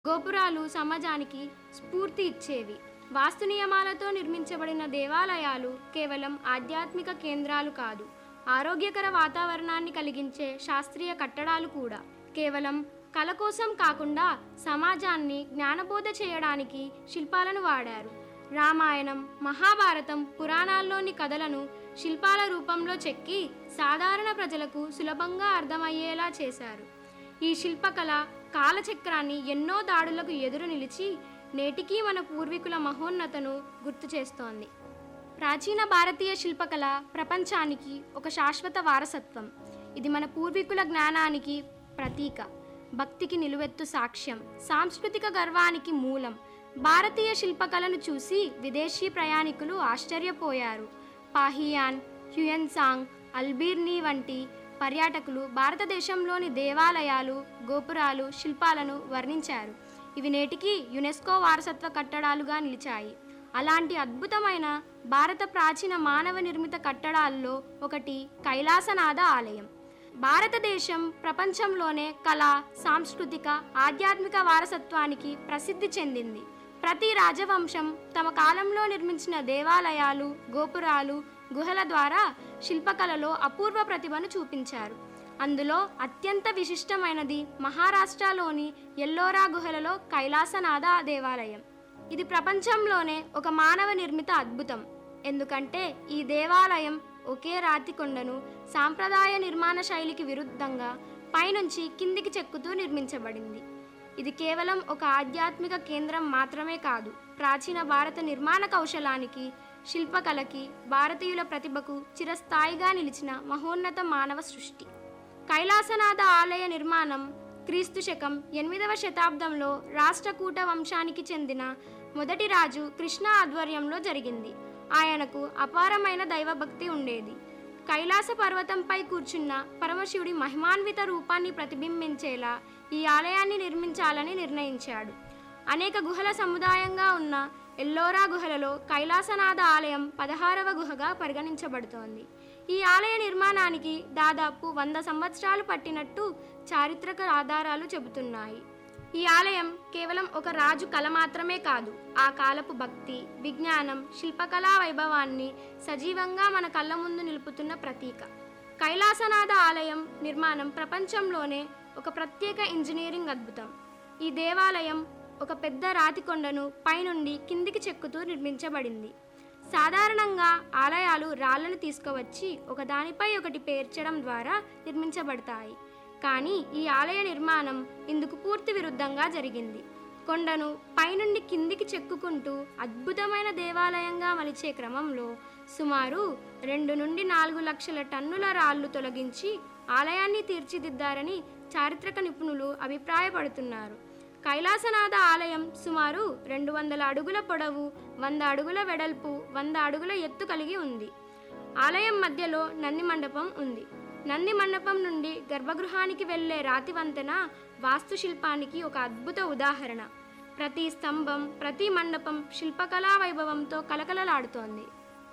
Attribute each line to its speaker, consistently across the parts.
Speaker 1: గోపురాలు సమాజానికి స్ఫూర్తి ఇచ్చేవి వాస్తు నియమాలతో నిర్మించబడిన దేవాలయాలు కేవలం ఆధ్యాత్మిక కేంద్రాలు కాదు ఆరోగ్యకర వాతావరణాన్ని కలిగించే శాస్త్రీయ కట్టడాలు కూడా కేవలం కళ కోసం కాకుండా సమాజాన్ని జ్ఞానబోధ చేయడానికి శిల్పాలను వాడారు రామాయణం మహాభారతం పురాణాల్లోని కథలను శిల్పాల రూపంలో చెక్కి సాధారణ ప్రజలకు సులభంగా అర్థమయ్యేలా చేశారు ఈ శిల్పకళ కాలచక్రాన్ని ఎన్నో దాడులకు ఎదురు నిలిచి నేటికీ మన పూర్వీకుల మహోన్నతను గుర్తు చేస్తోంది ప్రాచీన భారతీయ శిల్పకళ ప్రపంచానికి ఒక శాశ్వత వారసత్వం ఇది మన పూర్వీకుల జ్ఞానానికి ప్రతీక భక్తికి నిలువెత్తు సాక్ష్యం సాంస్కృతిక గర్వానికి మూలం భారతీయ శిల్పకళను చూసి విదేశీ ప్రయాణికులు ఆశ్చర్యపోయారు పాహియాన్ హ్యుయన్సాంగ్ అల్బీర్ని వంటి పర్యాటకులు భారతదేశంలోని దేవాలయాలు గోపురాలు శిల్పాలను వర్ణించారు ఇవి నేటికి యునెస్కో వారసత్వ కట్టడాలుగా నిలిచాయి అలాంటి అద్భుతమైన భారత ప్రాచీన మానవ నిర్మిత కట్టడాల్లో ఒకటి కైలాసనాథ ఆలయం భారతదేశం ప్రపంచంలోనే కళ సాంస్కృతిక ఆధ్యాత్మిక వారసత్వానికి ప్రసిద్ధి చెందింది ప్రతి రాజవంశం తమ కాలంలో నిర్మించిన దేవాలయాలు గోపురాలు గుహల ద్వారా శిల్పకళలో అపూర్వ ప్రతిభను చూపించారు అందులో అత్యంత విశిష్టమైనది మహారాష్ట్రలోని ఎల్లోరా గుహలలో కైలాసనాథ దేవాలయం ఇది ప్రపంచంలోనే ఒక మానవ నిర్మిత అద్భుతం ఎందుకంటే ఈ దేవాలయం ఒకే రాతి కొండను సాంప్రదాయ నిర్మాణ శైలికి విరుద్ధంగా పైనుంచి కిందికి చెక్కుతూ నిర్మించబడింది ఇది కేవలం ఒక ఆధ్యాత్మిక కేంద్రం మాత్రమే కాదు ప్రాచీన భారత నిర్మాణ కౌశలానికి శిల్పకళకి భారతీయుల ప్రతిభకు చిరస్థాయిగా నిలిచిన మహోన్నత మానవ సృష్టి కైలాసనాథ ఆలయ నిర్మాణం క్రీస్తు శకం ఎనిమిదవ శతాబ్దంలో రాష్ట్రకూట వంశానికి చెందిన మొదటి రాజు కృష్ణ ఆధ్వర్యంలో జరిగింది ఆయనకు అపారమైన దైవభక్తి ఉండేది కైలాస పర్వతంపై కూర్చున్న పరమశివుడి మహిమాన్విత రూపాన్ని ప్రతిబింబించేలా ఈ ఆలయాన్ని నిర్మించాలని నిర్ణయించాడు అనేక గుహల సముదాయంగా ఉన్న ఎల్లోరా గుహలలో కైలాసనాథ ఆలయం పదహారవ గుహగా పరిగణించబడుతోంది ఈ ఆలయ నిర్మాణానికి దాదాపు వంద సంవత్సరాలు పట్టినట్టు చారిత్రక ఆధారాలు చెబుతున్నాయి ఈ ఆలయం కేవలం ఒక రాజు కళ మాత్రమే కాదు ఆ కాలపు భక్తి విజ్ఞానం శిల్పకళా వైభవాన్ని సజీవంగా మన కళ్ళ ముందు నిలుపుతున్న ప్రతీక కైలాసనాథ ఆలయం నిర్మాణం ప్రపంచంలోనే ఒక ప్రత్యేక ఇంజనీరింగ్ అద్భుతం ఈ దేవాలయం ఒక పెద్ద రాతి కొండను పైనుండి కిందికి చెక్కుతూ నిర్మించబడింది సాధారణంగా ఆలయాలు రాళ్లను తీసుకువచ్చి ఒకదానిపై ఒకటి పేర్చడం ద్వారా నిర్మించబడతాయి కానీ ఈ ఆలయ నిర్మాణం ఇందుకు పూర్తి విరుద్ధంగా జరిగింది కొండను పైనుండి కిందికి చెక్కుకుంటూ అద్భుతమైన దేవాలయంగా మలిచే క్రమంలో సుమారు రెండు నుండి నాలుగు లక్షల టన్నుల రాళ్లు తొలగించి ఆలయాన్ని తీర్చిదిద్దారని చారిత్రక నిపుణులు అభిప్రాయపడుతున్నారు కైలాసనాథ ఆలయం సుమారు రెండు వందల అడుగుల పొడవు వంద అడుగుల వెడల్పు వంద అడుగుల ఎత్తు కలిగి ఉంది ఆలయం మధ్యలో నంది మండపం ఉంది నంది మండపం నుండి గర్భగృహానికి వెళ్ళే రాతి వంతెన వాస్తుశిల్పానికి ఒక అద్భుత ఉదాహరణ ప్రతి స్తంభం ప్రతి మండపం శిల్పకళా వైభవంతో కలకలలాడుతోంది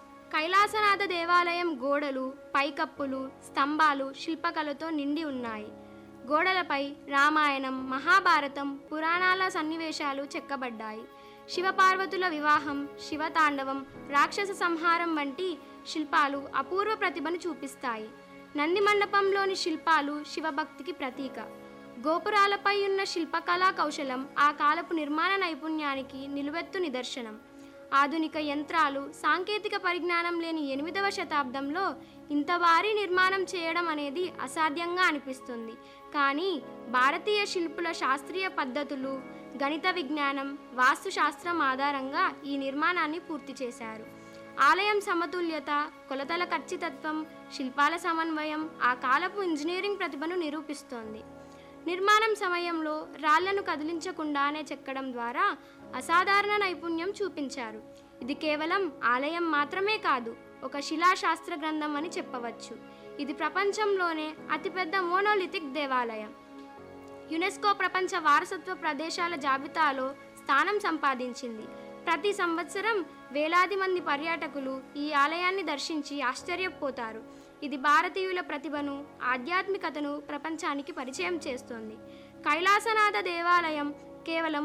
Speaker 1: కైలాసనాథ దేవాలయం గోడలు పైకప్పులు స్తంభాలు శిల్పకళతో నిండి ఉన్నాయి గోడలపై రామాయణం మహాభారతం పురాణాల సన్నివేశాలు చెక్కబడ్డాయి శివపార్వతుల వివాహం శివతాండవం రాక్షస సంహారం వంటి శిల్పాలు అపూర్వ ప్రతిభను చూపిస్తాయి నంది మండపంలోని శిల్పాలు శివభక్తికి ప్రతీక గోపురాలపై ఉన్న శిల్పకళా కౌశలం ఆ కాలపు నిర్మాణ నైపుణ్యానికి నిలువెత్తు నిదర్శనం ఆధునిక యంత్రాలు సాంకేతిక పరిజ్ఞానం లేని ఎనిమిదవ శతాబ్దంలో ఇంత భారీ నిర్మాణం చేయడం అనేది అసాధ్యంగా అనిపిస్తుంది కానీ భారతీయ శిల్పుల శాస్త్రీయ పద్ధతులు గణిత విజ్ఞానం వాస్తుశాస్త్రం ఆధారంగా ఈ నిర్మాణాన్ని పూర్తి చేశారు ఆలయం సమతుల్యత కొలతల ఖచ్చితత్వం శిల్పాల సమన్వయం ఆ కాలపు ఇంజనీరింగ్ ప్రతిభను నిరూపిస్తోంది నిర్మాణం సమయంలో రాళ్లను కదిలించకుండానే చెక్కడం ద్వారా అసాధారణ నైపుణ్యం చూపించారు ఇది కేవలం ఆలయం మాత్రమే కాదు ఒక శిలాశాస్త్ర గ్రంథం అని చెప్పవచ్చు ఇది ప్రపంచంలోనే అతిపెద్ద మోనోలిథిక్ దేవాలయం యునెస్కో ప్రపంచ వారసత్వ ప్రదేశాల జాబితాలో స్థానం సంపాదించింది ప్రతి సంవత్సరం వేలాది మంది పర్యాటకులు ఈ ఆలయాన్ని దర్శించి ఆశ్చర్యపోతారు ఇది భారతీయుల ప్రతిభను ఆధ్యాత్మికతను ప్రపంచానికి పరిచయం చేస్తోంది కైలాసనాథ దేవాలయం కేవలం